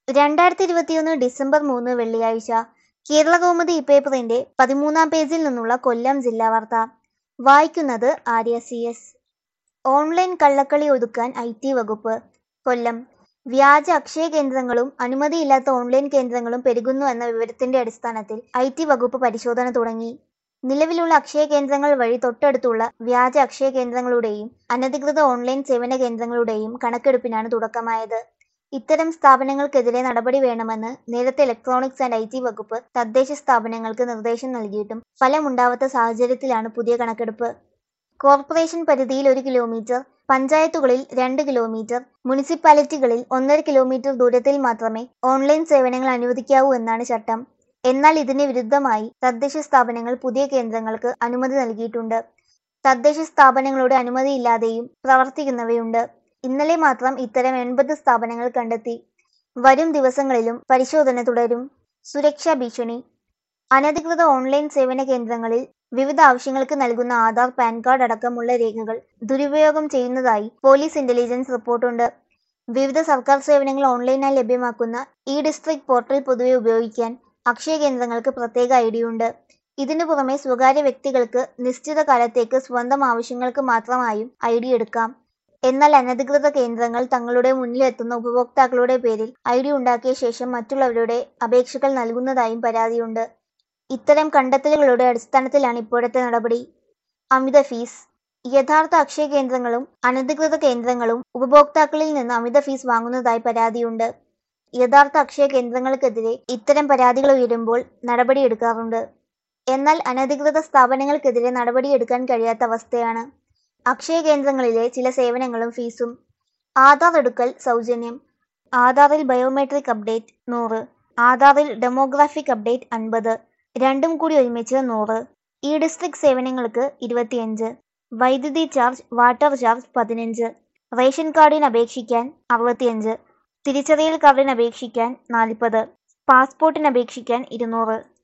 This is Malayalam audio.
രണ്ടായിരത്തി ഇരുപത്തിയൊന്ന് ഡിസംബർ മൂന്ന് വെള്ളിയാഴ്ച കേരളകൗമുദി ഇപ്പേപ്പറിന്റെ പതിമൂന്നാം പേജിൽ നിന്നുള്ള കൊല്ലം ജില്ലാ വാർത്ത വായിക്കുന്നത് ആര്യ സി എസ് ഓൺലൈൻ കള്ളക്കളി ഒതുക്കാൻ ഐ ടി വകുപ്പ് കൊല്ലം വ്യാജ അക്ഷയ കേന്ദ്രങ്ങളും അനുമതിയില്ലാത്ത ഓൺലൈൻ കേന്ദ്രങ്ങളും പെരുകുന്നു എന്ന വിവരത്തിന്റെ അടിസ്ഥാനത്തിൽ ഐ ടി വകുപ്പ് പരിശോധന തുടങ്ങി നിലവിലുള്ള അക്ഷയ കേന്ദ്രങ്ങൾ വഴി തൊട്ടടുത്തുള്ള വ്യാജ അക്ഷയ കേന്ദ്രങ്ങളുടെയും അനധികൃത ഓൺലൈൻ സേവന കേന്ദ്രങ്ങളുടെയും കണക്കെടുപ്പിനാണ് തുടക്കമായത് ഇത്തരം സ്ഥാപനങ്ങൾക്കെതിരെ നടപടി വേണമെന്ന് നേരത്തെ ഇലക്ട്രോണിക്സ് ആൻഡ് ഐ ടി വകുപ്പ് തദ്ദേശ സ്ഥാപനങ്ങൾക്ക് നിർദ്ദേശം നൽകിയിട്ടും ഫലമുണ്ടാവാത്ത സാഹചര്യത്തിലാണ് പുതിയ കണക്കെടുപ്പ് കോർപ്പറേഷൻ പരിധിയിൽ ഒരു കിലോമീറ്റർ പഞ്ചായത്തുകളിൽ രണ്ട് കിലോമീറ്റർ മുനിസിപ്പാലിറ്റികളിൽ ഒന്നര കിലോമീറ്റർ ദൂരത്തിൽ മാത്രമേ ഓൺലൈൻ സേവനങ്ങൾ അനുവദിക്കാവൂ എന്നാണ് ചട്ടം എന്നാൽ ഇതിന് വിരുദ്ധമായി തദ്ദേശ സ്ഥാപനങ്ങൾ പുതിയ കേന്ദ്രങ്ങൾക്ക് അനുമതി നൽകിയിട്ടുണ്ട് തദ്ദേശ സ്ഥാപനങ്ങളുടെ അനുമതിയില്ലാതെയും പ്രവർത്തിക്കുന്നവയുണ്ട് ഇന്നലെ മാത്രം ഇത്തരം എൺപത് സ്ഥാപനങ്ങൾ കണ്ടെത്തി വരും ദിവസങ്ങളിലും പരിശോധന തുടരും സുരക്ഷാ ഭീഷണി അനധികൃത ഓൺലൈൻ സേവന കേന്ദ്രങ്ങളിൽ വിവിധ ആവശ്യങ്ങൾക്ക് നൽകുന്ന ആധാർ പാൻ കാർഡ് അടക്കമുള്ള രേഖകൾ ദുരുപയോഗം ചെയ്യുന്നതായി പോലീസ് ഇന്റലിജൻസ് റിപ്പോർട്ടുണ്ട് വിവിധ സർക്കാർ സേവനങ്ങൾ ഓൺലൈനായി ലഭ്യമാക്കുന്ന ഇ ഡിസ്ട്രിക്ട് പോർട്ടൽ പൊതുവെ ഉപയോഗിക്കാൻ അക്ഷയ കേന്ദ്രങ്ങൾക്ക് പ്രത്യേക ഐ ഡി ഉണ്ട് ഇതിനു പുറമെ സ്വകാര്യ വ്യക്തികൾക്ക് നിശ്ചിത കാലത്തേക്ക് സ്വന്തം ആവശ്യങ്ങൾക്ക് മാത്രമായും ഐ ഡി എടുക്കാം എന്നാൽ അനധികൃത കേന്ദ്രങ്ങൾ തങ്ങളുടെ മുന്നിലെത്തുന്ന ഉപഭോക്താക്കളുടെ പേരിൽ ഐ ഡി ഉണ്ടാക്കിയ ശേഷം മറ്റുള്ളവരുടെ അപേക്ഷകൾ നൽകുന്നതായും പരാതിയുണ്ട് ഇത്തരം കണ്ടെത്തലുകളുടെ അടിസ്ഥാനത്തിലാണ് ഇപ്പോഴത്തെ നടപടി അമിത ഫീസ് യഥാർത്ഥ അക്ഷയ കേന്ദ്രങ്ങളും അനധികൃത കേന്ദ്രങ്ങളും ഉപഭോക്താക്കളിൽ നിന്ന് അമിത ഫീസ് വാങ്ങുന്നതായി പരാതിയുണ്ട് യഥാർത്ഥ അക്ഷയ കേന്ദ്രങ്ങൾക്കെതിരെ ഇത്തരം പരാതികൾ ഉയരുമ്പോൾ നടപടിയെടുക്കാറുണ്ട് എന്നാൽ അനധികൃത സ്ഥാപനങ്ങൾക്കെതിരെ നടപടിയെടുക്കാൻ കഴിയാത്ത അവസ്ഥയാണ് അക്ഷയ കേന്ദ്രങ്ങളിലെ ചില സേവനങ്ങളും ഫീസും ആധാർ എടുക്കൽ സൗജന്യം ആധാറിൽ ബയോമെട്രിക് അപ്ഡേറ്റ് നൂറ് ആധാറിൽ ഡെമോഗ്രാഫിക് അപ്ഡേറ്റ് അൻപത് രണ്ടും കൂടി ഒരുമിച്ച് നൂറ് ഇ ഡിസ്ട്രിക്ട് സേവനങ്ങൾക്ക് ഇരുപത്തിയഞ്ച് വൈദ്യുതി ചാർജ് വാട്ടർ ചാർജ് പതിനഞ്ച് റേഷൻ കാർഡിന് അപേക്ഷിക്കാൻ അറുപത്തിയഞ്ച് തിരിച്ചറിയൽ കാർഡിന് അപേക്ഷിക്കാൻ നാൽപ്പത് പാസ്പോർട്ടിന് അപേക്ഷിക്കാൻ ഇരുന്നൂറ്